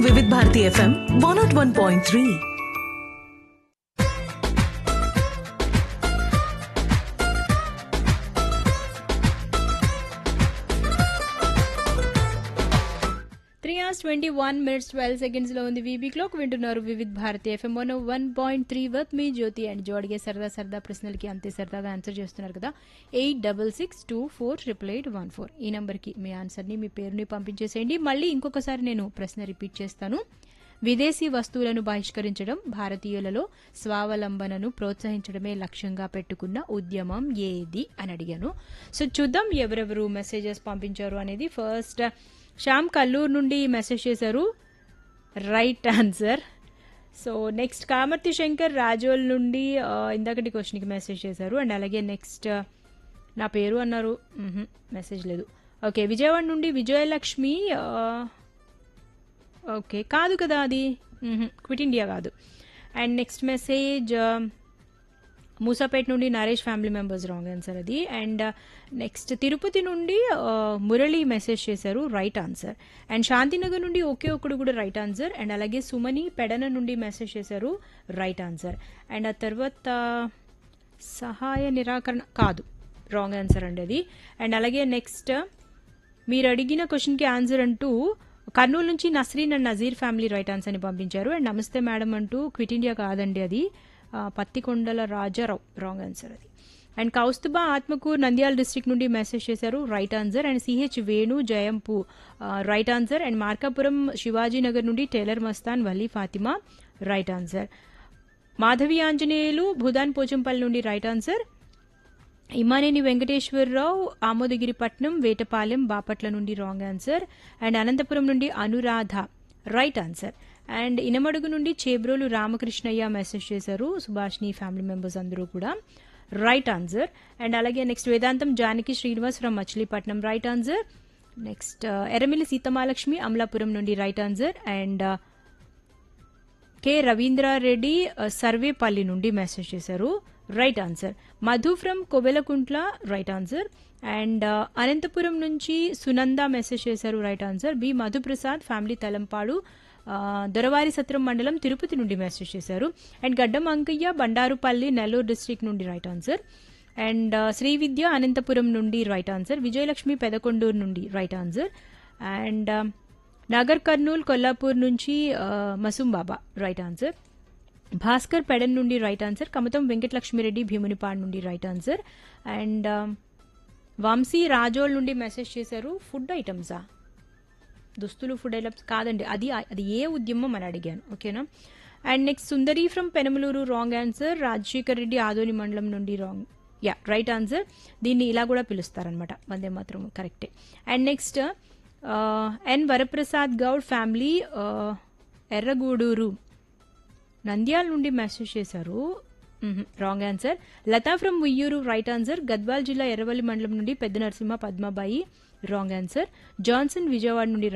Vividh Bharati FM one not one point three three hours twenty one minutes twelve seconds లో ఉంది VB clock వింటున్నారు Vividh Bharati FM one one point three with మీ Jyothi and జోడిగే సరదా సరదా ప్రశ్నలకి అంతే సరదాగా ఆన్సర్ చేస్తున్నారు కదా eight double six two four triple eight one four ఈ నెంబర్కి మీ ఆన్సర్ని మీ పేరుని పంపించేసేయండి మళ్ళీ ఇంకొకసారి నేను ప్రశ్న రిపీట్ చేస్తాను విదేశీ వస్తువులను బహిష్కరించడం భారతీయులలో స్వావలంబనను ప్రోత్సహించడమే లక్ష్యంగా పెట్టుకున్న ఉద్యమం ఏది అని అడిగాను సో చూద్దాం ఎవరెవరు మెసేజెస్ పంపించారు అనేది ఫస్ట్ శ్యామ్ కల్లూరు నుండి మెసేజ్ చేశారు right answer so next Kamarthi Shankar Rajol నుండి ఆ, ఇందాకటి క్వశ్చన్కి మెసేజ్ చేశారు అండ్ అలాగే నెక్స్ట్ నా పేరు అన్నారు మ్హూ, మెసేజ్ లేదు ఓకే విజయవాడ నుండి విజయలక్ష్మి ఆ, ఓకే కాదు కదా అది మ్హూ, క్విట్ ఇండియా కాదు అండ్ నెక్స్ట్ మెసేజ్ మూసాపేట నుండి Naresh family members wrong answer అది అండ్ నెక్స్ట్ తిరుపతి నుండి ఆ, మురళి మెసేజ్ చేశారు రైట్ ఆన్సర్ అండ్ శాంతినగర్ నుండి ఒకే ఒక్కడు కూడా రైట్ ఆన్సర్ అండ్ అలాగే సుమని పెడన నుండి మెసేజ్ చేశారు రైట్ ఆన్సర్ అండ్ ఆ తర్వాత సహాయ నిరాకరణ కాదు రాంగ్ ఆన్సర్ అండి అది అండ్ అలాగే నెక్స్ట్ మీరు అడిగిన క్వశ్చన్కి ఆన్సర్ అంటూ కర్నూలు నుంచి Nasreen and Nazeer family right answer అని పంపించారు అండ్ నమస్తే మేడం అంటూ క్విట్ ఇండియా కాదండి అది ఆ, పత్తికొండల రాజారావు రాంగ్ ఆన్సర్ అది అండ్ కౌస్తుబా ఆత్మకూర్ నంద్యాల డిస్ట్రిక్ట్ నుండి మెసేజ్ చేశారు right answer and CH Venu Jayampu right answer and Markapuram Shivajinagar నుండి tailor Mastan Vali Fatima right answer Madhavi Anjaneyulu Bhoodan Pochampalli నుండి రైట్ ఆన్సర్ ఇమ్మానేని వెంకటేశ్వరరావు ఆమోదగిరిపట్నం వేటపాలెం బాపట్ల నుండి రాంగ్ ఆన్సర్ అండ్ అనంతపురం నుండి Anuradha right answer and Inamadugu నుండి చేబ్రోలు రామకృష్ణయ్య మెసేజ్ చేశారు సుభాష్ని ఫ్యామిలీ మెంబర్స్ అందరూ కూడా రైట్ ఆన్సర్ అండ్ అలాగే next Vedantam Janaki Srinivas from Machilipatnam right answer next Erramilli Seethamalakshmi Amalapuram నుండి right answer and K Raveendrareddy ఆ, సర్వేపల్లి నుండి మెసేజ్ చేశారు right answer Madhu from Kovelakuntla right answer and ఆ, అనంతపురం నుంచి సునంద మెసేజ్ చేశారు right answer B Madhuprasad family Talampadu ఆ, దొరవారి సత్రం మండలం తిరుపతి నుండి మెసేజ్ చేశారు అండ్ గడ్డం అంకయ్య బండారుపల్లి నెల్లూరు డిస్ట్రిక్ట్ నుండి రైట్ ఆన్సర్ అండ్ ఆ, శ్రీ విద్య అనంతపురం నుండి రైట్ ఆన్సర్ విజయలక్ష్మి పెదకొండూరు నుండి రైట్ ఆన్సర్ అండ్ ఆ, నాగర్ కర్నూల్ కొల్లాపూర్ నుంచి ఆ, మసూం బాబా రైట్ ఆన్సర్ భాస్కర్ పెడన్ నుండి రైట్ ఆన్సర్ కమతం వెంకటలక్ష్మిరెడ్డి భీమునిపాడ్ నుండి రైట్ ఆన్సర్ అండ్ ఆ, వంశీ రాజోల్ నుండి మెసేజ్ చేశారు ఫుడ్ ఐటమ్సా దుస్తులు ఫుడ్ ఐటమ్స్ కాదండి అది అది ఏ ఉద్యమం అని అడిగాను ఓకేనా and next Sundari from Penamaluru wrong answer Rajasekhar Reddy Adoni మండలం నుండి రాంగ్ యా రైట్ ఆన్సర్ దీన్ని ఇలా కూడా పిలుస్తారనమాట వందే మాత్రం కరెక్టే and next N Varaprasad Goud family Erragudur Nandyal నుండి మెసేజ్ చేశారు wrong answer Latha from Uyyuru right answer Gadwal జిల్లా ఎర్రవల్లి మండలం నుండి పెద్ద Narasimha Padmabai wrong answer Johnson Vijayawada నుండి